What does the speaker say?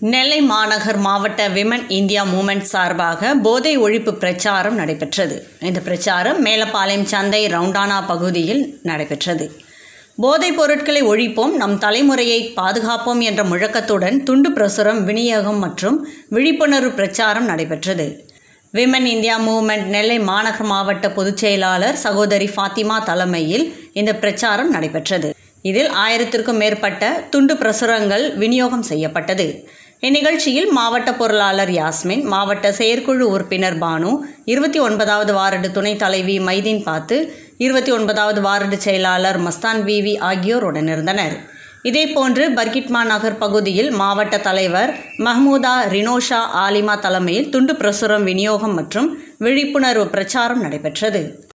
நெல்லை மாநகர் மாவட்ட women India moment சார்பாக போதை ஒழிப்பு பிரச்சாரம் நடைபெற்றது இந்த பிரச்சாரம் மேலப்பாளையம் சந்தை ரவுண்டானா பகுதியில் நடைபெற்றது போதைப் பொருட்களை ஒழிப்போம் நம் தலைமுறையை பாதுகாப்போம் என்ற முழக்கத்துடன் துண்டு பிரசுரம் விநியோகம் மற்றும் விழிப்புணர்வு பிரச்சாரம் நடைபெற்றது விமன் இந்தியா மூவ்மெண்ட் நெல்லை மாநகர் மாவட்ட பொதுச் செயலாளர் சகோதரி ஃபாத்திமா தலைமையில் இந்த பிரச்சாரம் நடைபெற்றது இதில் ஆயிரத்திற்கும் மேற்பட்ட துண்டு பிரசுரங்கள் விநியோகம் செய்யப்பட்டது இந்நிகழ்ச்சியில் மாவட்ட பொருளாளர் யாஸ்மின் மாவட்ட செயற்குழு உறுப்பினர் பானு இருபத்தி ஒன்பதாவது வார்டு துணைத் தலைவி மைதீன் பாத்து இருபத்தி ஒன்பதாவது வார்டு செயலாளர் மஸ்தான் விவி ஆகியோர் உடனிருந்தனர் இதேபோன்று பர்கிட்மா நகர் பகுதியில் மாவட்ட தலைவர் மஹ்மூதா ரினோஷா ஆலிமா தலைமையில் துண்டு பிரசுரம் விநியோகம் மற்றும் விழிப்புணர்வு பிரச்சாரம் நடைபெற்றது